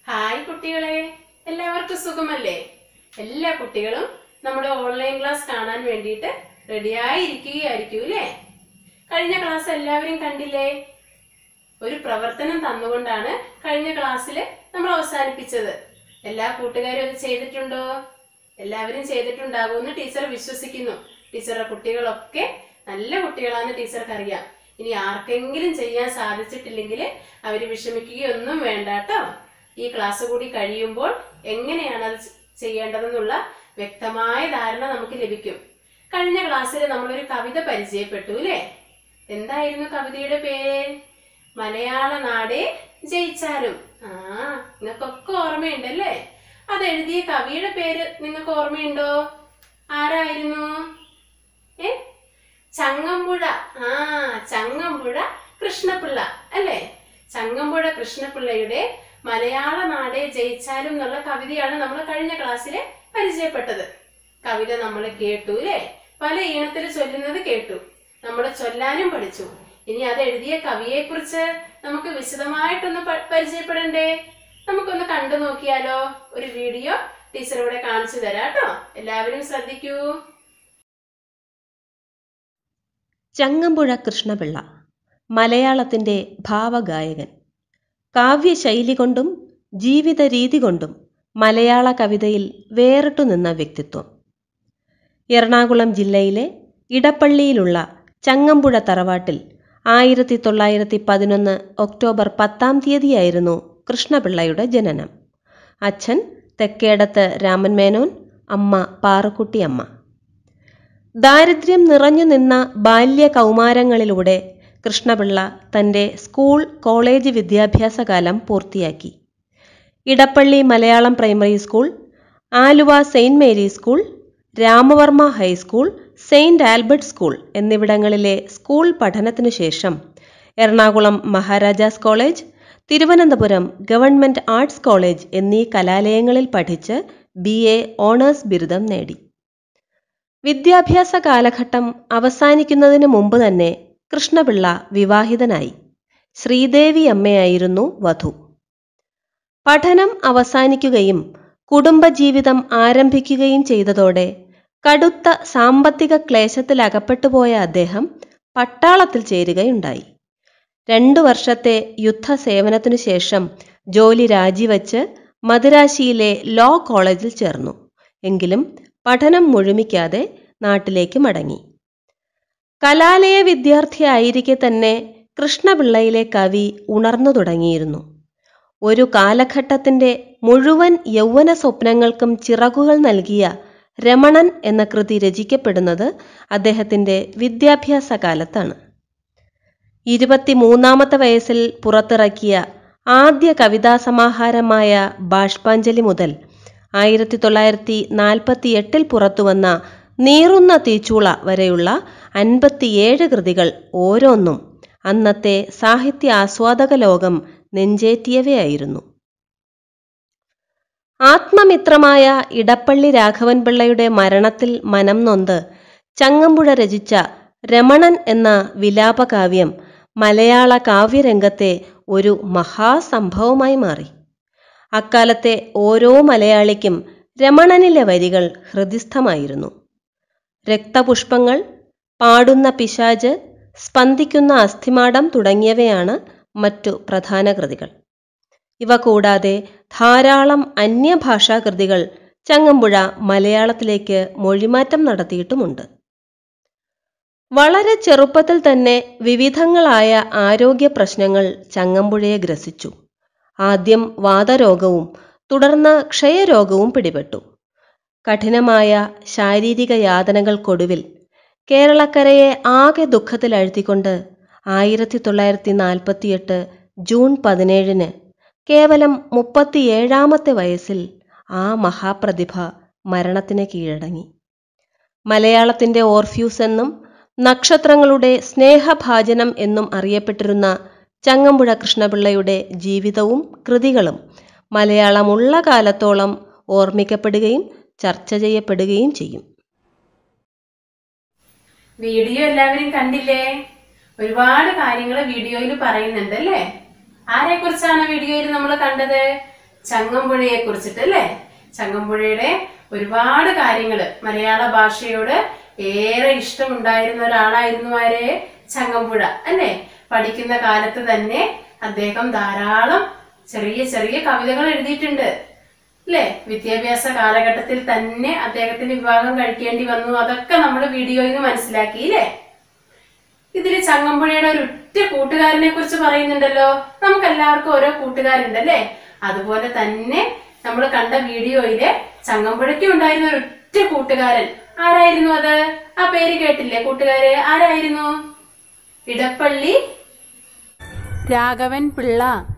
hi കുട്ടികളെ എല്ലാവർക്കും സുഖമല്ലേ എല്ലാ കുട്ടികളും നമ്മുടെ ഓൺലൈൻ ക്ലാസ് കാണാൻ വേണ്ടിയിട്ട് റെഡിയായി ഇരിക്കുകയായിരിക്കും അല്ലേ കഴിഞ്ഞ ക്ലാസ് എല്ലാവരും കണ്ടില്ലേ ഒരു പ്രവർത്തനം തന്നുകൊണ്ടാണ് കഴിഞ്ഞ ക്ലാസ്സിൽ നമ്മൾ അവസാനിപ്പിച്ചത് എല്ലാ കൂട്ടുകാരും അത് ചെയ്തിട്ടുണ്ടോ എല്ലാവരും ചെയ്തിട്ടുണ്ടാകുമെന്ന് ടീച്ചർ വിശ്വസിക്കുന്നു ടീച്ചറുടെ കുട്ടികളൊക്കെ നല്ല കുട്ടികളാണെന്ന് ടീച്ചർക്ക് അറിയാം ഇനി ആർക്കെങ്കിലും ചെയ്യാൻ സാധിച്ചിട്ടില്ലെങ്കിൽ അവർ വിഷമിക്കുകയൊന്നും വേണ്ട കേട്ടോ ഈ ക്ലാസ് കൂടി കഴിയുമ്പോൾ എങ്ങനെയാണ് അത് ചെയ്യേണ്ടതെന്നുള്ള വ്യക്തമായ ധാരണ നമുക്ക് ലഭിക്കും കഴിഞ്ഞ ക്ലാസ്സിൽ നമ്മളൊരു കവിത പരിചയപ്പെട്ടു അല്ലേ എന്തായിരുന്നു കവിതയുടെ പേര് മലയാള നാടേ ജയിച്ചാലും ആ നിങ്ങൾക്കൊക്കെ ഓർമ്മയുണ്ടല്ലേ അത് എഴുതിയ കവിയുടെ പേര് നിങ്ങൾക്ക് ഓർമ്മയുണ്ടോ ആരായിരുന്നു ഏ ചങ്ങമ്പുഴ ആ ചങ്ങമ്പുഴ കൃഷ്ണപിള്ള അല്ലേ ചങ്ങമ്പുഴ കൃഷ്ണപിള്ളയുടെ മലയാള നാടേ ജയിച്ചാലും എന്നുള്ള കവിതയാണ് നമ്മൾ കഴിഞ്ഞ ക്ലാസ്സിൽ പരിചയപ്പെട്ടത് കവിത നമ്മൾ കേട്ടു അല്ലേ പല ഈണത്തിൽ ചൊല്ലുന്നത് കേട്ടു നമ്മൾ ചൊല്ലാനും പഠിച്ചു ഇനി അത് എഴുതിയ കവിയെ കുറിച്ച് നമുക്ക് വിശദമായിട്ടൊന്ന് പ- പരിചയപ്പെടണ്ടേ നമുക്കൊന്ന് കണ്ടു നോക്കിയാലോ ഒരു വീഡിയോ ടീച്ചർ ഇവിടെ കാണിച്ചു തരാം കേട്ടോ എല്ലാവരും ശ്രദ്ധിക്കൂ ചങ്ങമ്പുഴ കൃഷ്ണപിള്ള മലയാളത്തിൻ്റെ ഭാവഗായകൻ കാവ്യശൈലി കൊണ്ടും ജീവിത രീതി കൊണ്ടും മലയാള കവിതയിൽ വേറിട്ടു നിന്ന വ്യക്തിത്വം എറണാകുളം ജില്ലയിലെ ഇടപ്പള്ളിയിലുള്ള ചങ്ങമ്പുഴ തറവാട്ടിൽ ആയിരത്തി തൊള്ളായിരത്തി പതിനൊന്ന് ഒക്ടോബർ പത്താം തീയതിയായിരുന്നു കൃഷ്ണപിള്ളയുടെ ജനനം അച്ഛൻ തെക്കേടത്ത് രാമൻ മേനോൻ അമ്മ പാറുക്കുട്ടിയമ്മ ദാരിദ്ര്യം നിറഞ്ഞു നിന്ന ബാല്യ കൗമാരങ്ങളിലൂടെ കൃഷ്ണപിള്ള തൻ്റെ സ്കൂൾ കോളേജ് വിദ്യാഭ്യാസകാലം പൂർത്തിയാക്കി Edappally Malayalam primary school Aluva saint Mary school Ramavarma high school saint Albert school എന്നിവിടങ്ങളിലെ സ്കൂൾ പഠനത്തിനു ശേഷം Ernakulam Maharajas college Thiruvananthapuram government arts college എന്നീ കലാലയങ്ങളിൽ പഠിച്ച് ബി എ ഓണേഴ്സ് ബിരുദം നേടി വിദ്യാഭ്യാസ കാലഘട്ടം അവസാനിക്കുന്നതിന് മുമ്പ് തന്നെ കൃഷ്ണപിള്ള വിവാഹിതനായി ശ്രീദേവി അമ്മയായിരുന്നു വധു പഠനം അവസാനിക്കുകയും കുടുംബജീവിതം ആരംഭിക്കുകയും ചെയ്തതോടെ കടുത്ത സാമ്പത്തിക ക്ലേശത്തിലകപ്പെട്ടുപോയ അദ്ദേഹം പട്ടാളത്തിൽ ചേരുകയുണ്ടായി രണ്ടു വർഷത്തെ യുദ്ധസേവനത്തിനു ശേഷം ജോലി രാജിവച്ച് മദുരാശിയിലെ ലോ കോളേജിൽ ചേർന്നു എങ്കിലും പഠനം മുഴുമിക്കാതെ നാട്ടിലേക്ക് മടങ്ങി കലാലയ വിദ്യാർത്ഥിയായിരിക്കെ തന്നെ കൃഷ്ണപിള്ളയിലെ കവി ഉണർന്നു തുടങ്ങിയിരുന്നു ഒരു കാലഘട്ടത്തിന്റെ മുഴുവൻ യൗവന സ്വപ്നങ്ങൾക്കും ചിറകുകൾ നൽകിയ രമണൻ എന്ന കൃതി രചിക്കപ്പെടുന്നത് അദ്ദേഹത്തിന്റെ വിദ്യാഭ്യാസ കാലത്താണ് ഇരുപത്തിമൂന്നാമത്തെ വയസ്സിൽ പുറത്തിറക്കിയ ആദ്യ കവിതാ സമാഹാരമായ ബാഷ്പാഞ്ജലി മുതൽ ആയിരത്തി തൊള്ളായിരത്തി നാൽപ്പത്തി എട്ടിൽ പുറത്തുവന്ന നീറുന്ന തീച്ചൂള വരെയുള്ള അൻപത്തിയേഴ് കൃതികൾ ഓരോന്നും അന്നത്തെ സാഹിത്യ ആസ്വാദക ലോകം നെഞ്ചേറ്റിയവയായിരുന്നു ആത്മമിത്രമായ ഇടപ്പള്ളി രാഘവൻ പിള്ളയുടെ മരണത്തിൽ മനം നൊന്ത് ചങ്ങമ്പുഴ രചിച്ച രമണൻ എന്ന വിലാപകാവ്യം മലയാള കാവ്യരംഗത്തെ ഒരു മഹാസംഭവമായി മാറി അക്കാലത്തെ ഓരോ മലയാളിക്കും രമണനിലെ വരികൾ ഹൃദിസ്ഥമായിരുന്നു രക്തപുഷ്പങ്ങൾ പാടുന്ന പിശാജ് സ്പന്ദിക്കുന്ന അസ്ഥിമാടം തുടങ്ങിയവയാണ് മറ്റു പ്രധാന കൃതികൾ ഇവ കൂടാതെ ധാരാളം അന്യഭാഷാ കൃതികൾ ചങ്ങമ്പുഴ മലയാളത്തിലേക്ക് മൊഴിമാറ്റം നടത്തിയിട്ടുമുണ്ട് വളരെ ചെറുപ്പത്തിൽ തന്നെ വിവിധങ്ങളായ ആരോഗ്യ പ്രശ്നങ്ങൾ ചങ്ങമ്പുഴയെ ഗ്രസിച്ചു ആദ്യം വാതരോഗവും തുടർന്ന് ക്ഷയരോഗവും പിടിപെട്ടു കഠിനമായ ശാരീരിക യാതനകൾക്കൊടുവിൽ കേരളക്കരയെ ആകെ ദുഃഖത്തിലഴ്ത്തിക്കൊണ്ട് ആയിരത്തി തൊള്ളായിരത്തി നാൽപ്പത്തിയെട്ട് ജൂൺ പതിനേഴിന് കേവലം മുപ്പത്തിയേഴാമത്തെ വയസ്സിൽ ആ മഹാപ്രതിഭ മരണത്തിന് കീഴടങ്ങി മലയാളത്തിന്റെ ഓർഫ്യൂസ് എന്നും നക്ഷത്രങ്ങളുടെ സ്നേഹഭാജനം എന്നും അറിയപ്പെട്ടിരുന്ന ചങ്ങമ്പുഴ കൃഷ്ണപിള്ളയുടെ ജീവിതവും കൃതികളും മലയാളമുള്ള കാലത്തോളം ഓർമ്മിക്കപ്പെടുകയും ചർച്ച ചെയ്യപ്പെടുകയും ചെയ്യും വീഡിയോ എല്ലാവരും കണ്ടില്ലേ ഒരുപാട് കാര്യങ്ങൾ വീഡിയോയിൽ പറയുന്നുണ്ട് അല്ലേ ആരെ കുറിച്ചാണ് വീഡിയോയിൽ നമ്മൾ കണ്ടത് ചങ്ങമ്പുഴയെ കുറിച്ചിട്ട് അല്ലേ ചങ്ങമ്പുഴയുടെ ഒരുപാട് കാര്യങ്ങള് മലയാള ഭാഷയോട് ഏറെ ഇഷ്ടമുണ്ടായിരുന്ന ഒരാളായിരുന്നു ആര് ചങ്ങമ്പുഴ അല്ലേ പഠിക്കുന്ന കാലത്ത് തന്നെ അദ്ദേഹം ധാരാളം ചെറിയ ചെറിയ കവിതകൾ എഴുതിയിട്ടുണ്ട് അല്ലേ വിദ്യാഭ്യാസ കാലഘട്ടത്തിൽ തന്നെ അദ്ദേഹത്തിന് വിവാഹം കഴിക്കേണ്ടി വന്നു അതൊക്കെ നമ്മൾ വീഡിയോയിൽ നിന്ന് മനസ്സിലാക്കി ഇല്ലേ ഇതിൽ ചങ്ങമ്പുഴയുടെ ഒരു ഒറ്റ കൂട്ടുകാരനെ കുറിച്ച് പറയുന്നുണ്ടല്ലോ നമുക്ക് എല്ലാവർക്കും ഓരോ കൂട്ടുകാരുണ്ട് അല്ലേ അതുപോലെ തന്നെ നമ്മൾ കണ്ട വീഡിയോയില് ചങ്ങമ്പുഴയ്ക്ക് ഉണ്ടായിരുന്ന ഒരു ഒറ്റ കൂട്ടുകാരൻ ആരായിരുന്നു അത് ആ പേര് കേട്ടില്ലേ കൂട്ടുകാര് ആരായിരുന്നു ഇടപ്പള്ളി രാഘവൻ പിള്ള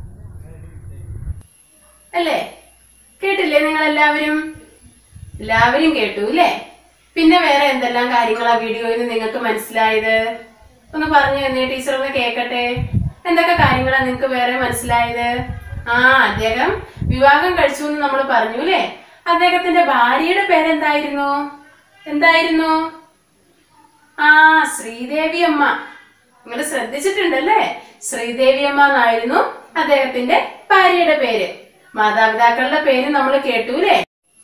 അല്ലേ കേട്ടില്ലേ നിങ്ങൾ എല്ലാവരും എല്ലാവരും കേട്ടു അല്ലേ പിന്നെ വേറെ എന്തെല്ലാം കാര്യങ്ങളാ വീഡിയോയിൽ നിന്ന് നിങ്ങൾക്ക് മനസ്സിലായത് ഒന്ന് പറഞ്ഞു തന്നെ ടീച്ചർ ഒന്ന് കേക്കട്ടെ എന്തൊക്കെ കാര്യങ്ങളാ നിങ്ങൾക്ക് വേറെ മനസ്സിലായത് ആ അദ്ദേഹം വിവാഹം കഴിച്ചു എന്ന് നമ്മൾ പറഞ്ഞു അല്ലേ അദ്ദേഹത്തിന്റെ ഭാര്യയുടെ പേരെന്തായിരുന്നു എന്തായിരുന്നു ആ ശ്രീദേവി അമ്മ നിങ്ങൾ ശ്രദ്ധിച്ചിട്ടുണ്ടല്ലേ ശ്രീദേവി അമ്മ എന്നായിരുന്നു അദ്ദേഹത്തിന്റെ ഭാര്യയുടെ പേര് മാതാപിതാക്കളുടെ പേര് നമ്മൾ കേട്ടു അല്ലേ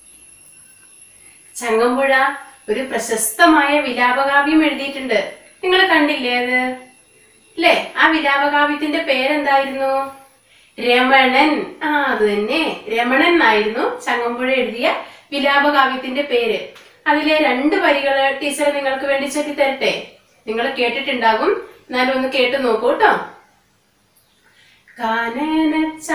ചങ്ങമ്പുഴ ഒരു പ്രശസ്തമായ വിലാപകാവ്യം എഴുതിയിട്ടുണ്ട് നിങ്ങൾ കണ്ടില്ലേ അത് അല്ലേ ആ വിലാപകാവ്യത്തിന്റെ പേരെന്തായിരുന്നു രമണൻ ആ അത് തന്നെ രമണൻ എന്നായിരുന്നു ചങ്ങമ്പുഴ എഴുതിയ വിലാപകാവ്യത്തിന്റെ പേര് അതിലെ രണ്ട് വരികള് ടീച്ചർ നിങ്ങൾക്ക് വേണ്ടി ചൊല്ലി തരട്ടെ നിങ്ങൾ കേട്ടിട്ടുണ്ടാകും എന്നാലും ഒന്ന് കേട്ടു നോക്കൂ കേട്ടോ കാനന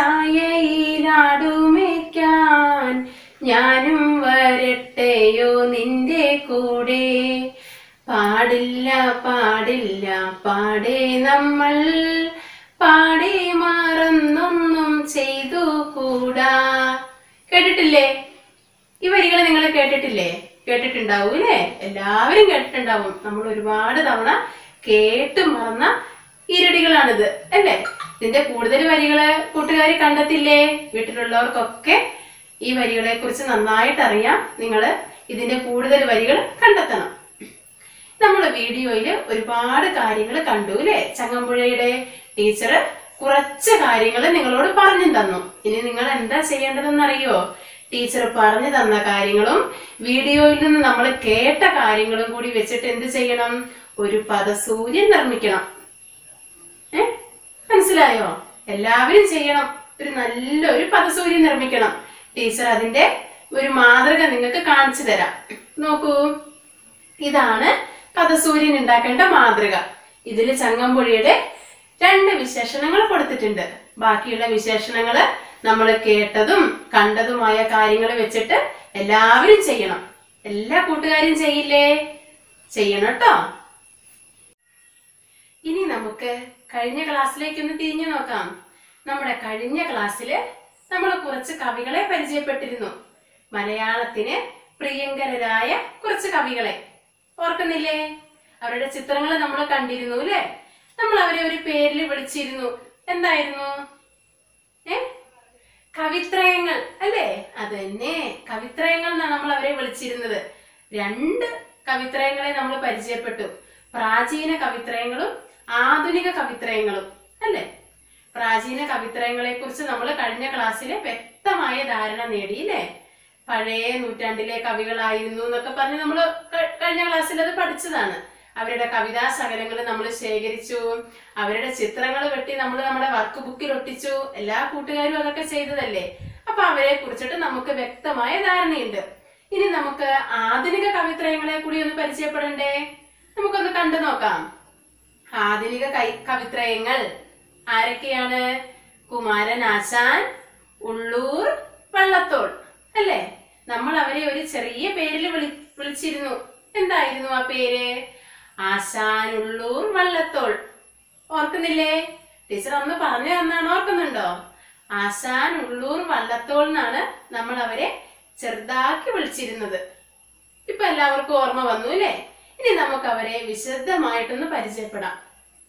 ചായയിലാടുമേക്കാൻ ഞാനും വരട്ടെയോ നിന്റെ കൂടെ പാടില്ല പാടില്ല പാടേ നമ്മൾ പാടി മറന്നൊന്നും ചെയ്തു കൂടാ കേട്ടിട്ടില്ലേ ഈ വരികൾ നിങ്ങൾ കേട്ടിട്ടില്ലേ കേട്ടിട്ടുണ്ടാവും അല്ലേ എല്ലാവരും കേട്ടിട്ടുണ്ടാവും നമ്മൾ ഒരുപാട് തവണ കേട്ട് മറന്ന ഈരടികളാണിത് അല്ലേ ഇതിന്റെ കൂടുതൽ വരികള് കൂട്ടുകാർ കണ്ടെത്തില്ലേ വീട്ടിലുള്ളവർക്കൊക്കെ ഈ വരികളെ കുറിച്ച് നന്നായിട്ട് അറിയാം നിങ്ങൾ ഇതിന്റെ കൂടുതൽ വരികൾ കണ്ടെത്തണം നമ്മൾ വീഡിയോയിൽ ഒരുപാട് കാര്യങ്ങൾ കണ്ടു അല്ലേ ചങ്ങമ്പുഴയുടെ ടീച്ചർ കുറച്ച് കാര്യങ്ങൾ നിങ്ങളോട് പറഞ്ഞു തന്നു ഇനി നിങ്ങൾ എന്താ ചെയ്യേണ്ടതെന്ന് അറിയോ ടീച്ചർ പറഞ്ഞു തന്ന കാര്യങ്ങളും വീഡിയോയിൽ നിന്ന് നമ്മൾ കേട്ട കാര്യങ്ങളും കൂടി വെച്ചിട്ട് എന്ത് ചെയ്യണം ഒരു പദസൂര്യൻ നിർമ്മിക്കണം ഏ മനസ്സിലായോ എല്ലാവരും ചെയ്യണം ഒരു നല്ലൊരു പദസൂര്യൻ നിർമ്മിക്കണം ടീച്ചർ അതിന്റെ ഒരു മാതൃക നിങ്ങൾക്ക് കാണിച്ചു തരാം നോക്കൂ ഇതാണ് പദസൂര്യൻ ഉണ്ടാക്കേണ്ട മാതൃക ഇതിൽ ചങ്ങമ്പുഴയുടെ രണ്ട് വിശേഷണങ്ങൾ കൊടുത്തിട്ടുണ്ട് ബാക്കിയുള്ള വിശേഷണങ്ങൾ നമ്മൾ കേട്ടതും കണ്ടതുമായ കാര്യങ്ങൾ വെച്ചിട്ട് എല്ലാവരും ചെയ്യണം എല്ലാ കൂട്ടുകാരും ചെയ്യില്ലേ ചെയ്യണം കേട്ടോ ഇനി നമുക്ക് കഴിഞ്ഞ ക്ലാസ്സിലേക്ക് ഒന്ന് തിരിഞ്ഞു നോക്കാം നമ്മുടെ കഴിഞ്ഞ ക്ലാസ്സില് നമ്മൾ കുറച്ച് കവികളെ പരിചയപ്പെട്ടിരുന്നു മലയാളത്തിന് പ്രിയങ്കരരായ കുറച്ച് കവികളെ ഓർക്കുന്നില്ലേ അവരുടെ ചിത്രങ്ങൾ നമ്മൾ കണ്ടിരുന്നു അല്ലേ നമ്മൾ അവരെ ഒരു പേരിൽ വിളിച്ചിരുന്നു എന്തായിരുന്നു ഏ കവിത്രയങ്ങൾ അല്ലേ അത് തന്നെ കവിത്രയങ്ങൾ എന്നാണ് നമ്മൾ അവരെ വിളിച്ചിരുന്നത് രണ്ട് കവിത്രയങ്ങളെ നമ്മൾ പരിചയപ്പെട്ടു പ്രാചീന കവിത്രയങ്ങളും ആധുനിക കവിത്രയങ്ങളും അല്ലേ പ്രാചീന കവിത്രയങ്ങളെ കുറിച്ച് നമ്മൾ കഴിഞ്ഞ ക്ലാസ്സിൽ വ്യക്തമായ ധാരണ നേടി അല്ലേ പഴയ നൂറ്റാണ്ടിലെ കവികളായിരുന്നു എന്നൊക്കെ പറഞ്ഞ് നമ്മൾ കഴിഞ്ഞ ക്ലാസ്സിൽ അത് പഠിച്ചതാണ് അവരുടെ കവിതാ ശകലങ്ങൾ നമ്മൾ ശേഖരിച്ചു അവരുടെ ചിത്രങ്ങൾ വെട്ടി നമ്മൾ നമ്മുടെ വർക്ക് ബുക്കിൽ ഒട്ടിച്ചു എല്ലാ കൂട്ടുകാരും അതൊക്കെ ചെയ്തതല്ലേ അപ്പൊ അവരെ കുറിച്ചിട്ട് നമുക്ക് വ്യക്തമായ ധാരണയുണ്ട് ഇനി നമുക്ക് ആധുനിക കവിത്രയങ്ങളെ കൂടി ഒന്ന് പരിചയപ്പെടണ്ടേ നമുക്കൊന്ന് കണ്ടു നോക്കാം ആധുനിക കൈ- കവിത്രയങ്ങൾ ആരൊക്കെയാണ് കുമാരനാശാൻ ഉള്ളൂർ വള്ളത്തോൾ അല്ലേ നമ്മൾ അവരെ ഒരു ചെറിയ പേരിൽ വിളി വിളിച്ചിരുന്നു എന്തായിരുന്നു ആ പേര് ആശാൻ ഉള്ളൂർ വള്ളത്തോൾ ഓർക്കുന്നില്ലേ ടീച്ചർ അന്ന് പറഞ്ഞു തന്നാണ് ഓർക്കുന്നുണ്ടോ ആശാൻ ഉള്ളൂർ വള്ളത്തോൾ എന്നാണ് നമ്മൾ അവരെ ചെറുതാക്കി വിളിച്ചിരുന്നത് ഇപ്പൊ എല്ലാവർക്കും ഓർമ്മ വന്നു അല്ലേ ഇനി നമുക്ക് അവരെ വിശദമായിട്ടൊന്ന് പരിചയപ്പെടാം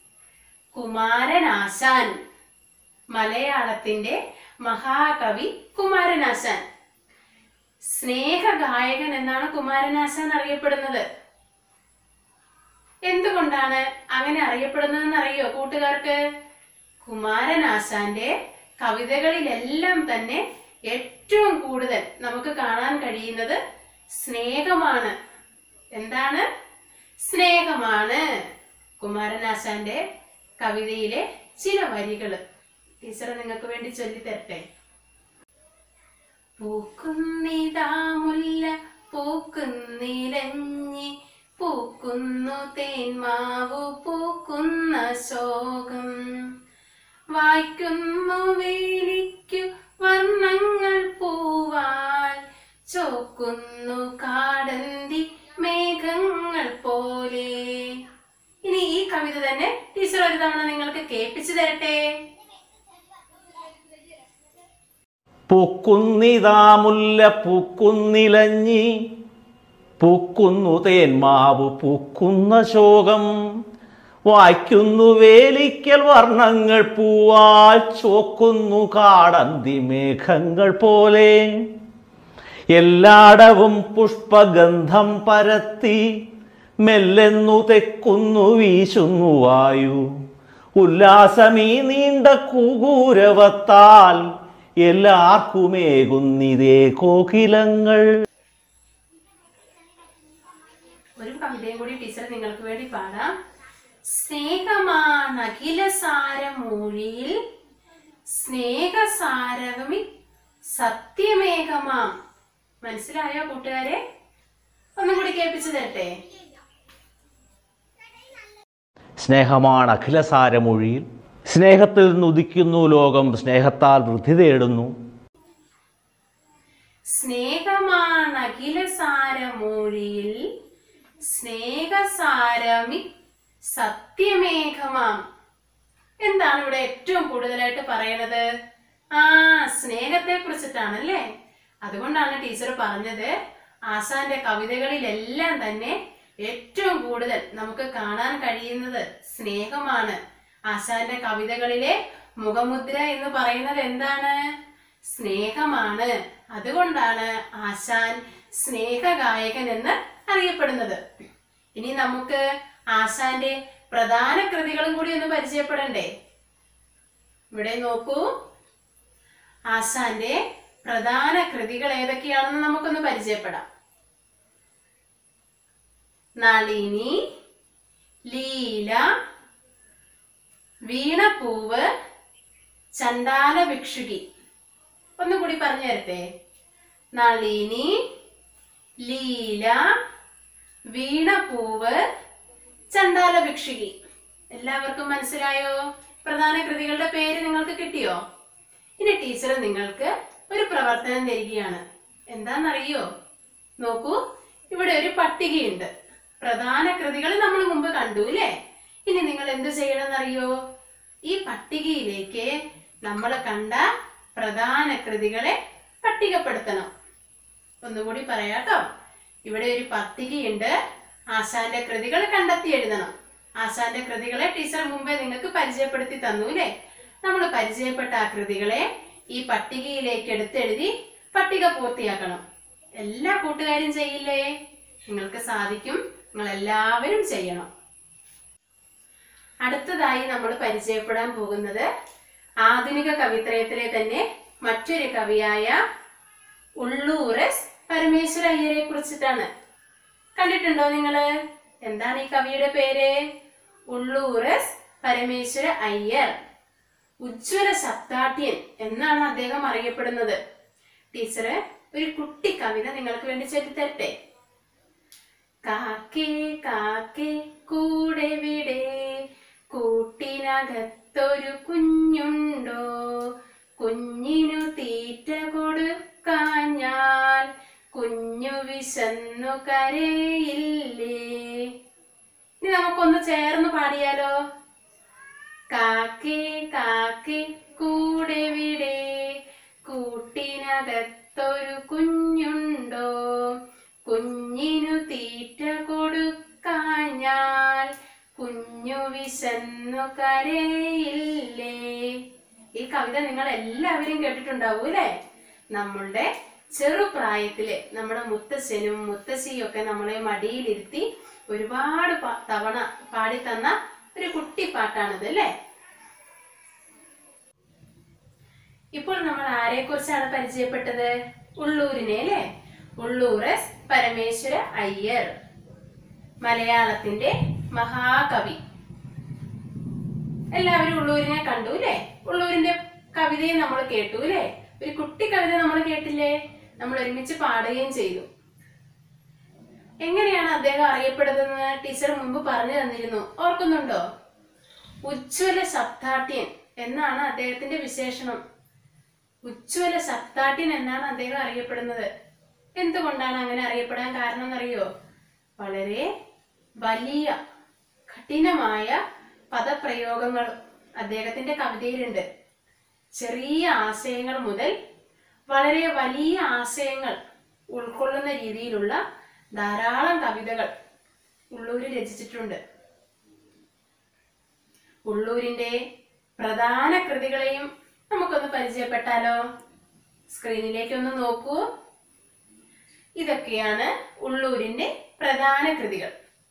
കുമാരനാശാൻ മലയാളത്തിന്റെ മഹാകവി കുമാരനാശാൻ സ്നേഹഗായകൻ എന്നാണ് കുമാരനാശാൻ അറിയപ്പെടുന്നത് എന്തുകൊണ്ടാണ് അങ്ങനെ അറിയപ്പെടുന്നതെന്ന് അറിയോ കൂട്ടുകാർക്ക് കുമാരനാശാന്റെ കവിതകളിലെല്ലാം തന്നെ ഏറ്റവും കൂടുതൽ നമുക്ക് കാണാൻ കഴിയുന്നത് സ്നേഹമാണ് എന്താണ് സ്നേഹമാണ് കുമാരനാശാന്റെ കവിതയിലെ ചില വരികള് ടീച്ചർ നിങ്ങൾക്ക് വേണ്ടി ചൊല്ലിത്തരട്ടെ പൂക്കുന്നിതാ മുല്ല പൂക്കുന്നിലഞ്ഞി പൂക്കുന്നു തേന്മാവു പൂക്കുന്ന ശോകം വായിക്കുന്നു വേലിക്കു വർണ്ണങ്ങൾ പൂവാൽ ചോക്കുന്നു കാടന്തി മേഘങ്ങൾ പോലെ ഇനി ഈ കവിത തന്നെ ടീച്ചർ ഒരു തവണ നിങ്ങൾക്ക് കേൾപ്പിച്ചു തരട്ടെ പൂക്കുന്നിതാ മുല്ല പൂക്കുന്നിലഞ്ഞി പൂക്കുന്നു തേന്മാവ് പൂക്കുന്ന ശോകം വായിക്കുന്നു വേലിക്കൽ വർണ്ണങ്ങൾ പൂവാൽ ചോക്കുന്നു കാടന്തി മേഘങ്ങൾ പോലെ എല്ലാടവും പുഷ്പഗന്ധം പരത്തി മെല്ലെന്നു തെക്കുന്നു വീശുന്നു വായു ഉല്ലാസമീ നീണ്ട കൂകൂരവത്താൽ എല്ലാവർക്കുമേകുന്നിതേ കോകിലങ്ങൾ ഒരു കവിതയും കൂടി ടീച്ചർ നിങ്ങൾക്ക് വേണ്ടി പാടാം സ്നേഹമാണ് അഖിലസാരമൂഴിയിൽ സ്നേഹസാരകമി സത്യമേകമാം മനസ്സിലായോ കൂട്ടുകാരെ ഒന്നും കൂടി കേൾപ്പിച്ചു തരട്ടെ സ്നേഹമാണ് അഖിലസാരമൊഴിയിൽ സ്നേഹത്തിൽ നിന്ന് ഉദിക്കുന്നു ലോകം സ്നേഹത്താൽ വൃദ്ധി തേടുന്നു സ്നേഹമാണ് അഖിലസാരമൂഴിയിൽ സ്നേഹസാരമി സത്യമേഘമാം എന്താണ് ഇവിടെ ഏറ്റവും കൂടുതലായിട്ട് പറയണത് ആ സ്നേഹത്തെ കുറിച്ചിട്ടാണല്ലേ അതുകൊണ്ടാണ് ടീച്ചർ പറഞ്ഞത് ആശാന്റെ കവിതകളിലെല്ലാം തന്നെ ഏറ്റവും കൂടുതൽ നമുക്ക് കാണാൻ കഴിയുന്നത് സ്നേഹമാണ് ആശാന്റെ കവിതകളിലെ മുഖമുദ്ര എന്ന് പറയുന്നത് എന്താണ് സ്നേഹമാണ് അതുകൊണ്ടാണ് ആശാൻ സ്നേഹഗായകൻ എന്ന് അറിയപ്പെടുന്നത് ഇനി നമുക്ക് ആശാന്റെ പ്രധാന കൃതികളും കൂടി ഒന്ന് പരിചയപ്പെടണ്ടേ ഇവിടെ നോക്കൂ ആശാന്റെ പ്രധാന കൃതികൾ ഏതൊക്കെയാണെന്ന് നമുക്കൊന്ന് പരിചയപ്പെടാം നളിനി ലീല വീണപ്പൂവ് ചണ്ടാല ഭിക്ഷുകി ഒന്നും കൂടി പറഞ്ഞു തരട്ടെ നളിനി ലീല വീണപ്പൂവ് ചണ്ടാല ഭിക്ഷുകി എല്ലാവർക്കും മനസ്സിലായോ പ്രധാന കൃതികളുടെ പേര് നിങ്ങൾക്ക് കിട്ടിയോ ഇനി ടീച്ചർ നിങ്ങൾക്ക് ഒരു പ്രവർത്തനം തരികയാണ് എന്താണെന്നറിയോ നോക്കൂ ഇവിടെ ഒരു പട്ടികയുണ്ട് പ്രധാന കൃതികൾ നമ്മൾ മുമ്പ് കണ്ടു അല്ലേ ഇനി നിങ്ങൾ എന്ത് ചെയ്യണമെന്നറിയോ ഈ പട്ടികയിലേക്ക് നമ്മൾ കണ്ട പ്രധാന കൃതികളെ പട്ടികപ്പെടുത്തണം ഒന്നുകൂടി പറയാട്ടോ ഇവിടെ ഒരു പട്ടികയുണ്ട് ആശാന്റെ കൃതികൾ കണ്ടെത്തി എഴുതണം ആശാന്റെ കൃതികളെ ടീച്ചർ മുമ്പേ നിങ്ങൾക്ക് പരിചയപ്പെടുത്തി തന്നു അല്ലേ നമ്മൾ പരിചയപ്പെട്ട ആ കൃതികളെ ഈ പട്ടികയിലേക്ക് എടുത്തെഴുതി പട്ടിക പൂർത്തിയാക്കണം എല്ലാ കൂട്ടുകാരും ചെയ്യില്ലേ നിങ്ങൾക്ക് സാധിക്കും നിങ്ങൾ എല്ലാവരും ചെയ്യണം അടുത്തതായി നമ്മൾ പരിചയപ്പെടാൻ പോകുന്നത് ആധുനിക കവിത്രയത്തിലെ തന്നെ മറ്റൊരു കവിയായ ഉള്ളൂർ എസ് പരമേശ്വര അയ്യരെ കുറിച്ചിട്ടാണ് കണ്ടിട്ടുണ്ടോ നിങ്ങള് എന്താണ് ഈ കവിയുടെ പേര് ഉള്ളൂർ എസ് പരമേശ്വര അയ്യർ ഉജ്ജ്വല ശബ്ദാഠ്യൻ എന്നാണ് അദ്ദേഹം അറിയപ്പെടുന്നത് ടീച്ചറ് ഒരു കുട്ടി കവിത നിങ്ങൾക്ക് വേണ്ടി ചൊല്ലിത്തരട്ടെ കാക്കേ കാക്കേ കൂടെ വിടെ കൂട്ടിനകത്തൊരു കുഞ്ഞുണ്ടോ കുഞ്ഞിനു തീറ്റ കൊടുക്കാഞ്ഞാൽ കുഞ്ഞു വിശന്നു കരയില്ലേ ഇനി നമുക്കൊന്ന് ചേർന്ന് പാടിയാലോ കാക്കേ കാക്കേ കൂടെ വിടെ കൂട്ടിനകത്തൊരു കുഞ്ഞുണ്ടോ കുഞ്ഞിനു തീറ്റ കൊടുക്കാഞ്ഞാൽ കുഞ്ഞു വിശന്നു കരയില്ലേ ഈ കവിത നിങ്ങൾ എല്ലാവരും കേട്ടിട്ടുണ്ടാവൂ അല്ലേ നമ്മളുടെ ചെറുപ്രായത്തില് നമ്മുടെ മുത്തശ്ശനും മുത്തശ്ശിയും ഒക്കെ നമ്മളെ മടിയിലിരുത്തി ഒരുപാട് പ- തവണ പാടിത്തന്ന ഒരു കുട്ടി പാട്ടാണിത് അല്ലേ ഇപ്പോൾ നമ്മൾ ആരെ കുറിച്ചാണ് പരിചയപ്പെട്ടത് ഉള്ളൂരിനെ അല്ലേ ഉള്ളൂർ എസ് പരമേശ്വര അയ്യർ മലയാളത്തിന്റെ മഹാകവി എല്ലാവരും ഉള്ളൂരിനെ കണ്ടു അല്ലേ ഉള്ളൂരിന്റെ കവിതയും നമ്മൾ കേട്ടു അല്ലേ ഒരു കുട്ടി കവിത നമ്മൾ കേട്ടില്ലേ നമ്മൾ ഒരുമിച്ച് പാടുകയും ചെയ്തു എങ്ങനെയാണ് അദ്ദേഹം അറിയപ്പെടുന്നതെന്ന് ടീച്ചർ മുമ്പ് പറഞ്ഞു തന്നിരുന്നു ഓർക്കുന്നുണ്ടോ ഉജ്ജ്വല ശബ്ദാട്യൻ എന്നാണ് അദ്ദേഹത്തിന്റെ വിശേഷണം ഉജ്ജ്വല ശബ്ദാട്യൻ എന്നാണ് അദ്ദേഹം അറിയപ്പെടുന്നത് എന്തുകൊണ്ടാണ് അങ്ങനെ അറിയപ്പെടാൻ കാരണം എന്നറിയോ വളരെ വലിയ കഠിനമായ പദപ്രയോഗങ്ങൾ അദ്ദേഹത്തിന്റെ കവിതയിലുണ്ട് ചെറിയ ആശയങ്ങൾ മുതൽ വളരെ വലിയ ആശയങ്ങൾ ഉൾക്കൊള്ളുന്ന രീതിയിലുള്ള ധാരാളം കവിതകൾ ഉള്ളൂര് രചിച്ചിട്ടുണ്ട് ഉള്ളൂരിന്റെ പ്രധാന കൃതികളെയും നമുക്കൊന്ന് പരിചയപ്പെട്ടാലോ സ്ക്രീനിലേക്ക് ഒന്ന് നോക്കൂ ഇതൊക്കെയാണ് ഉള്ളൂരിന്റെ പ്രധാന കൃതികൾ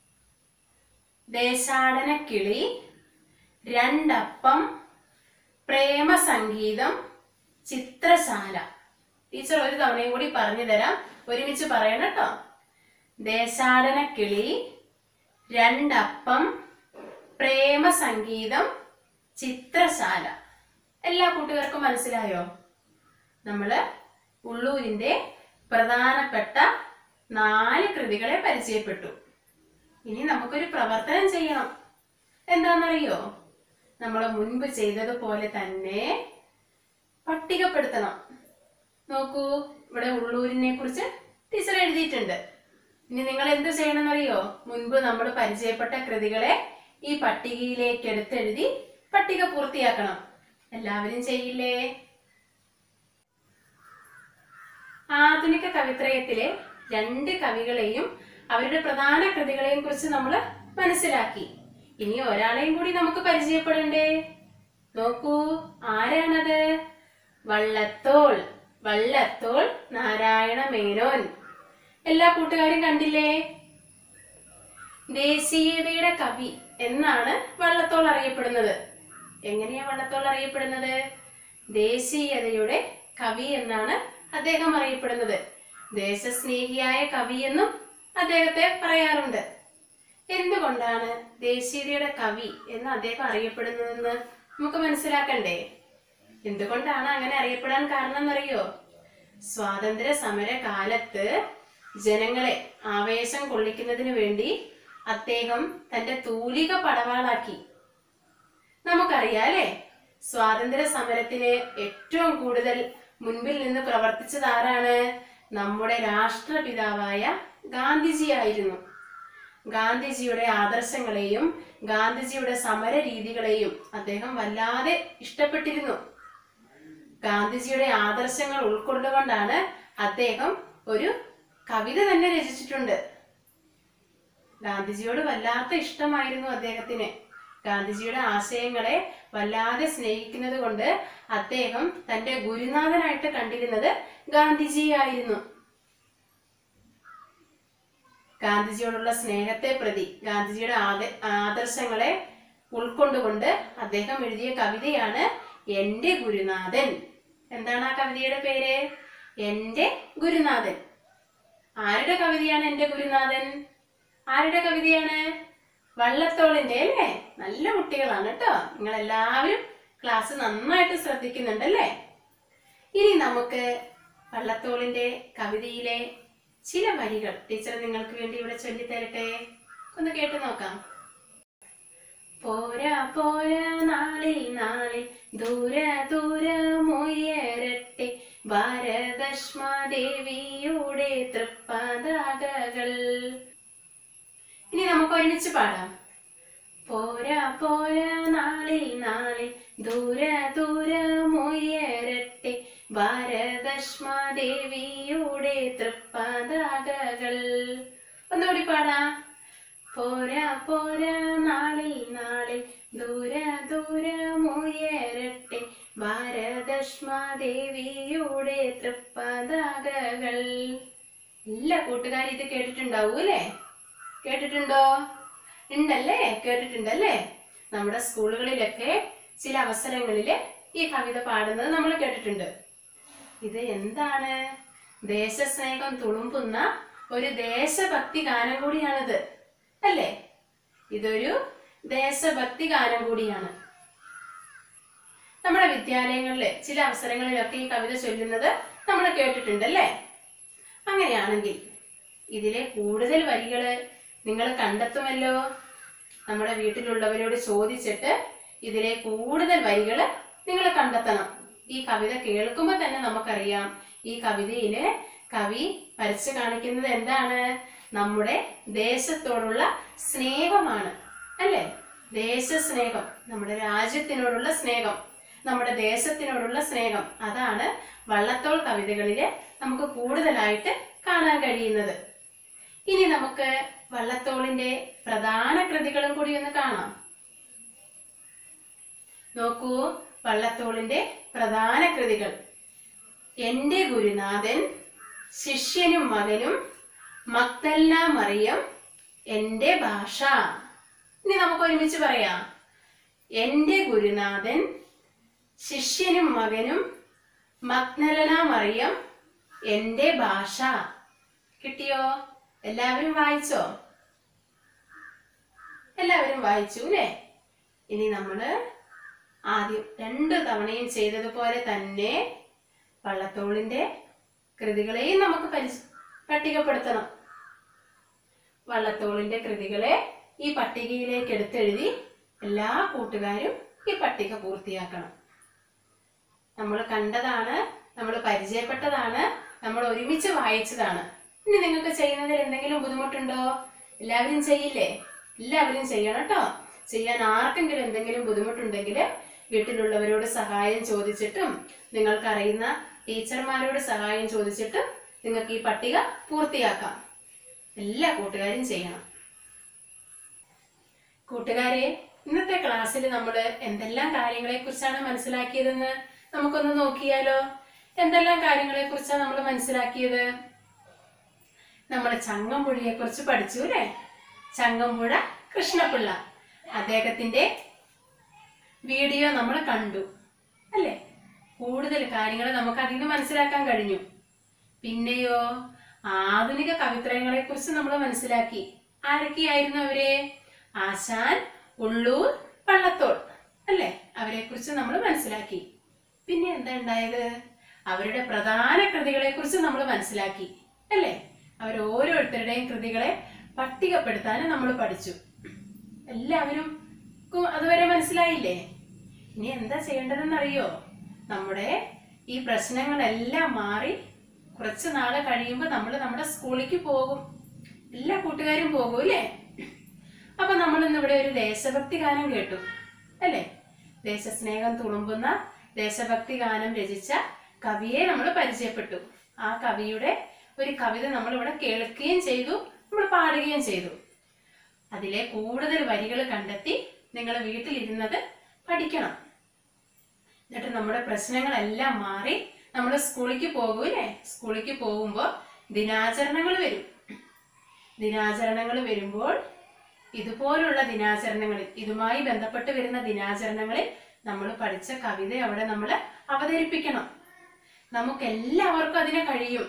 ദേശാടന കിളി രണ്ടപ്പം പ്രേമസംഗീതം ചിത്രശാല ടീച്ചർ ഒരു തവണയും കൂടി പറഞ്ഞു തരാം ഒരുമിച്ച് പറയണം കേട്ടോ ദേശാടന കിളി രണ്ടപ്പം പ്രേമസംഗീതം ചിത്രശാല എല്ലാ കൂട്ടുകാർക്കും മനസ്സിലായോ നമ്മള് ഉള്ളൂരിന്റെ പ്രധാനപ്പെട്ട നാല് കൃതികളെ പരിചയപ്പെട്ടു ഇനി നമുക്കൊരു പ്രവർത്തനം ചെയ്യണം എന്താണെന്നറിയോ നമ്മൾ മുൻപ് ചെയ്തതുപോലെ തന്നെ പട്ടികപ്പെടുത്തണം നോക്കൂ ഇവിടെ ഉള്ളൂരിനെ കുറിച്ച് ടീച്ചർ എഴുതിയിട്ടുണ്ട് ഇനി നിങ്ങൾ എന്ത് ചെയ്യണമെന്നറിയോ മുൻപ് നമ്മൾ പരിചയപ്പെട്ട കൃതികളെ ഈ പട്ടികയിലേക്ക് എടുത്തെഴുതി പട്ടിക പൂർത്തിയാക്കണം എല്ലാവരും ചെയ്യില്ലേ ആധുനിക കവിത്രയത്തിലെ രണ്ട് കവികളെയും അവരുടെ പ്രധാന കൃതികളെയും കുറിച്ച് നമ്മൾ മനസ്സിലാക്കി ഇനി ഒരാളെയും കൂടി നമുക്ക് പരിചയപ്പെടണ്ടേ നോക്കൂ ആരാണത് വള്ളത്തോൾ വള്ളത്തോൾ നാരായണ മേനോൻ എല്ലാ കൂട്ടുകാരും കണ്ടില്ലേ ദേശീയതയുടെ കവി എന്നാണ് വള്ളത്തോൾ അറിയപ്പെടുന്നത് എങ്ങനെയാ വള്ളത്തോൾ അറിയപ്പെടുന്നത് ദേശീയതയുടെ കവി എന്നാണ് അദ്ദേഹം അറിയപ്പെടുന്നത് ദേശസ്നേഹിയായ കവി എന്നും അദ്ദേഹത്തെ പറയാറുണ്ട് എന്തുകൊണ്ടാണ് ദേശീയതയുടെ കവി എന്ന് അദ്ദേഹം അറിയപ്പെടുന്നതെന്ന് നമുക്ക് മനസ്സിലാക്കണ്ടേ എന്തുകൊണ്ടാണ് അങ്ങനെ അറിയപ്പെടാൻ കാരണം എന്നറിയോ സ്വാതന്ത്ര്യ സമര കാലത്ത് ജനങ്ങളെ ആവേശം കൊള്ളിക്കുന്നതിന് വേണ്ടി അദ്ദേഹം തന്റെ തൂലിക പടവാളാക്കി നമുക്കറിയാം അല്ലേ സ്വാതന്ത്ര്യ സമരത്തിന് ഏറ്റവും കൂടുതൽ മുൻപിൽ നിന്ന് പ്രവർത്തിച്ചത് ആരാണ് നമ്മുടെ രാഷ്ട്രപിതാവായ ഗാന്ധിജി ആയിരുന്നു ഗാന്ധിജിയുടെ ആദർശങ്ങളെയും ഗാന്ധിജിയുടെ സമര രീതികളെയും അദ്ദേഹം വല്ലാതെ ഇഷ്ടപ്പെട്ടിരുന്നു ഗാന്ധിജിയുടെ ആദർശങ്ങൾ ഉൾക്കൊണ്ടുകൊണ്ടാണ് അദ്ദേഹം ഒരു കവിത തന്നെ രചിച്ചിട്ടുണ്ട് ഗാന്ധിജിയോട് വല്ലാത്ത ഇഷ്ടമായിരുന്നു അദ്ദേഹത്തിന് ഗാന്ധിജിയുടെ ആശയങ്ങളെ വല്ലാതെ സ്നേഹിക്കുന്നത് കൊണ്ട് അദ്ദേഹം തന്റെ ഗുരുനാഥനായിട്ട് കണ്ടിരുന്നത് ഗാന്ധിജിയായിരുന്നു ഗാന്ധിജിയോടുള്ള സ്നേഹത്തെ പ്രതി ഗാന്ധിജിയുടെ ആദ- ആദർശങ്ങളെ ഉൾക്കൊണ്ടുകൊണ്ട് അദ്ദേഹം എഴുതിയ കവിതയാണ് എന്റെ ഗുരുനാഥൻ എന്താണ് ആ കവിതയുടെ പേര് എന്റെ ഗുരുനാഥൻ ആരുടെ കവിതയാണ് എന്റെ ഗുരുനാഥൻ ആരുടെ കവിതയാണ് വള്ളത്തോളിന്റെ അല്ലേ നല്ല കുട്ടികളാണ് കേട്ടോ നിങ്ങൾ എല്ലാവരും ക്ലാസ് നന്നായിട്ട് ശ്രദ്ധിക്കുന്നുണ്ടല്ലേ ഇനി നമുക്ക് വള്ളത്തോളിന്റെ കവിതയിലെ ചില വരികൾ ടീച്ചർ നിങ്ങൾക്ക് വേണ്ടി ഇവിടെ ചൊല്ലിത്തരട്ടെ ഒന്ന് കേട്ടു നോക്കാം പോരാ പോരാ നാളിൽ നാളിൽ ദൂര ദൂരമുയരട്ടെ ഭാരതഷ്മാദേവിയുടെ തൃപ്പതാകകൾ ഇനി നമുക്ക് ഒരുമിച്ച് പാടാം പോരാ പോരാ നാളിൽ നാളിൽ ദൂര ദൂരമുയരട്ടെ ഭാരതഷ്മാദേവിയുടെ തൃപ്പതാകകൾ ഒന്നുകൂടി പാടാം പോരാ പോരാ നാളിൽ നാളിൽ ദൂര ദൂരമുയരട്ടെ ഭാരതഷ്മാദേവിയുടെ തൃപ്പതാകകൾ എല്ലാ കൂട്ടുകാരും ഇത് കേട്ടിട്ടുണ്ടാവൂ അല്ലേ കേട്ടിട്ടുണ്ടോ ഉണ്ടല്ലേ കേട്ടിട്ടുണ്ടല്ലേ നമ്മുടെ സ്കൂളുകളിലൊക്കെ ചില അവസരങ്ങളിൽ ഈ കവിത പാടുന്നത് നമ്മൾ കേട്ടിട്ടുണ്ട് ഇത് എന്താണ് ദേശസ്നേഹം തുളുമ്പുന്ന ഒരു ദേശഭക്തി ഗാനം കൂടിയാണിത് അല്ലേ ഇതൊരു ദേശഭക്തി ഗാനം കൂടിയാണ് നമ്മുടെ വിദ്യാലയങ്ങളിലെ ചില അവസരങ്ങളിലൊക്കെ ഈ കവിത ചൊല്ലുന്നത് നമ്മൾ കേട്ടിട്ടുണ്ട് അല്ലേ അങ്ങനെയാണെങ്കിൽ ഇതിലെ കൂടുതൽ വരികൾ നിങ്ങൾ കണ്ടെത്തുമല്ലോ നമ്മുടെ വീട്ടിലുള്ളവരോട് ചോദിച്ചിട്ട് ഇതിലെ കൂടുതൽ വരികൾ നിങ്ങൾ കണ്ടെത്തണം ഈ കവിത കേൾക്കുമ്പോൾ തന്നെ നമുക്കറിയാം ഈ കവിതയില് കവി വരച്ചു കാണിക്കുന്നത് എന്താണ് നമ്മുടെ ദേശത്തോടുള്ള സ്നേഹമാണ് അല്ലേ ദേശസ്നേഹം നമ്മുടെ രാജ്യത്തിനോടുള്ള സ്നേഹം നമ്മുടെ ദേശത്തിനോടുള്ള സ്നേഹം അതാണ് വള്ളത്തോൾ കവിതകളില് നമുക്ക് കൂടുതലായിട്ട് കാണാൻ കഴിയുന്നത് ഇനി നമുക്ക് വള്ളത്തോളിന്റെ പ്രധാന കൃതികളും കൂടി ഒന്ന് കാണാം നോക്കൂ വള്ളത്തോളിന്റെ പ്രധാന കൃതികൾ എന്റെ ഗുരുനാഥൻ ശിഷ്യനും മകനും മക്തല്ല മറിയം എന്റെ ഭാഷ ഇനി നമുക്ക് ഒരുമിച്ച് പറയാം എന്റെ ഗുരുനാഥൻ ശിഷ്യനും മകനും മഗ്നലന മറിയം എന്റെ ഭാഷ കിട്ടിയോ എല്ലാവരും വായിച്ചോ എല്ലാവരും വായിച്ചു അല്ലേ ഇനി നമ്മള് ആദ്യം രണ്ട് തവണയും ചെയ്തതുപോലെ തന്നെ വള്ളത്തോളിന്റെ കൃതികളെയും നമുക്ക് പരിച പട്ടികപ്പെടുത്തണം വള്ളത്തോളിന്റെ കൃതികളെ ഈ പട്ടികയിലേക്ക് എടുത്തെഴുതി എല്ലാ കൂട്ടുകാരും ഈ പട്ടിക പൂർത്തിയാക്കണം നമ്മൾ കണ്ടതാണ് നമ്മൾ പരിചയപ്പെട്ടതാണ് നമ്മൾ ഒരുമിച്ച് വായിച്ചതാണ് ഇനി നിങ്ങൾക്ക് ചെയ്യുന്നതിൽ എന്തെങ്കിലും ബുദ്ധിമുട്ടുണ്ടോ എല്ലാവരും ചെയ്യില്ലേ എല്ലാവരും ചെയ്യണം കേട്ടോ ചെയ്യാൻ ആർക്കെങ്കിലും എന്തെങ്കിലും ബുദ്ധിമുട്ടുണ്ടെങ്കിൽ വീട്ടിലുള്ളവരോട് സഹായം ചോദിച്ചിട്ടും നിങ്ങൾക്കറിയുന്ന ടീച്ചർമാരോട് സഹായം ചോദിച്ചിട്ടും നിങ്ങൾക്ക് ഈ പട്ടിക പൂർത്തിയാക്കാം എല്ലാ കൂട്ടുകാരും ചെയ്യണം കൂട്ടുകാരെ ഇന്നത്തെ ക്ലാസ്സിൽ നമ്മൾ എന്തെല്ലാം കാര്യങ്ങളെ കുറിച്ചാണ് മനസ്സിലാക്കിയതെന്ന് നമുക്കൊന്ന് നോക്കിയാലോ എന്തെല്ലാം കാര്യങ്ങളെ കുറിച്ചാണ് നമ്മൾ മനസ്സിലാക്കിയത് നമ്മൾ ചങ്ങമ്പുഴയെ കുറിച്ച് പഠിച്ചു അല്ലേ ചങ്ങമ്പുഴ കൃഷ്ണപിള്ള അദ്ദേഹത്തിന്റെ വീഡിയോ നമ്മൾ കണ്ടു അല്ലേ കൂടുതൽ കാര്യങ്ങൾ നമുക്ക് അതിൽ നിന്ന് മനസ്സിലാക്കാൻ കഴിഞ്ഞു പിന്നെയോ ആധുനിക കവിത്രയങ്ങളെ കുറിച്ച് നമ്മൾ മനസ്സിലാക്കി ആരൊക്കെയായിരുന്നു അവരെ ആശാൻ ഉള്ളൂർ പള്ളത്തോൾ അല്ലേ അവരെ കുറിച്ച് നമ്മൾ മനസ്സിലാക്കി പിന്നെ എന്താ ഉണ്ടായത് അവരുടെ പ്രധാന കൃതികളെ കുറിച്ച് നമ്മൾ മനസ്സിലാക്കി അല്ലേ അവർ ഓരോരുത്തരുടെയും കൃതികളെ പട്ടികപ്പെടുത്താനും നമ്മൾ പഠിച്ചു എല്ലാവരും ക്കും അതുവരെ മനസ്സിലായില്ലേ ഇനി എന്താ ചെയ്യേണ്ടതെന്നറിയോ നമ്മുടെ ഈ പ്രശ്നങ്ങളെല്ലാം മാറി കുറച്ച് നാള് കഴിയുമ്പോൾ നമ്മൾ നമ്മുടെ സ്കൂളിലേക്ക് പോകും എല്ലാ കൂട്ടുകാരും പോകും അല്ലേ അപ്പൊ നമ്മൾ ഇന്ന് ഇവിടെ ഒരു ദേശഭക്തി ഗാനം കേട്ടു അല്ലേ ദേശസ്നേഹം തുളുമ്പുന്ന ദേശഭക്തി ഗാനം രചിച്ച കവിയെ നമ്മൾ പരിചയപ്പെട്ടു ആ കവിയുടെ ഒരു കവിത നമ്മൾ ഇവിടെ കേൾക്കുകയും ചെയ്തു നമ്മൾ പാടുകയും ചെയ്തു അതിലെ കൂടുതൽ വരികൾ കണ്ടെത്തി നിങ്ങൾ വീട്ടിലിരുന്നത് പഠിക്കണം എന്നിട്ട് നമ്മുടെ പ്രശ്നങ്ങളെല്ലാം മാറി നമ്മൾ സ്കൂളിലേക്ക് പോകൂലേ സ്കൂളിലേക്ക് പോകുമ്പോൾ ദിനാചരണങ്ങൾ വരും ദിനാചരണങ്ങൾ വരുമ്പോൾ ഇതുപോലുള്ള ദിനാചരണങ്ങളിൽ ഇതുമായി ബന്ധപ്പെട്ട് വരുന്ന ദിനാചരണങ്ങളിൽ നമ്മൾ പഠിച്ച കവിത അവിടെ നമ്മൾ അവതരിപ്പിക്കണം നമുക്ക് എല്ലാവർക്കും അതിന് കഴിയും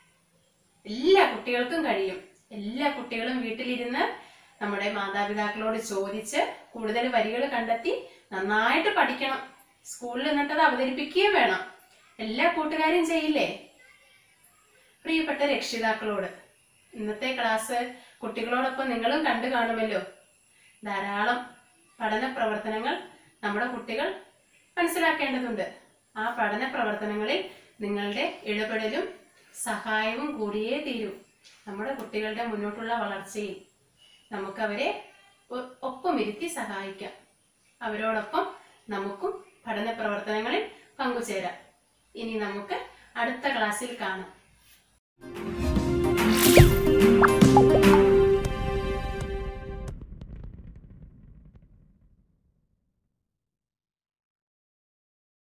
എല്ലാ കുട്ടികൾക്കും കഴിയും എല്ലാ കുട്ടികളും വീട്ടിലിരുന്ന് നമ്മുടെ മാതാപിതാക്കളോട് ചോദിച്ച് കൂടുതൽ വരികൾ കണ്ടെത്തി നന്നായിട്ട് പഠിക്കണം സ്കൂളിൽ എന്നിട്ട് അത് അവതരിപ്പിക്കുകയും വേണം എല്ലാ കൂട്ടുകാരും ചെയ്യില്ലേ പ്രിയപ്പെട്ട രക്ഷിതാക്കളോട് ഇന്നത്തെ ക്ലാസ് കുട്ടികളോടൊപ്പം നിങ്ങളും കണ്ടു കാണുമല്ലോ ധാരാളം പഠന പ്രവർത്തനങ്ങൾ നമ്മുടെ കുട്ടികൾ മനസ്സിലാക്കേണ്ടതുണ്ട് ആ പഠന പ്രവർത്തനങ്ങളിൽ നിങ്ങളുടെ ഇടപെടലും സഹായവും കൂടിയേ തീരൂ നമ്മുടെ കുട്ടികളുടെ മുന്നോട്ടുള്ള വളർച്ചയിൽ നമുക്കവരെ ഒ- ഒപ്പമിരുത്തി സഹായിക്കാം അവരോടൊപ്പം നമുക്കും പഠന പ്രവർത്തനങ്ങളിൽ പങ്കുചേരാം ഇനി നമുക്ക് അടുത്ത ക്ലാസ്സിൽ കാണാം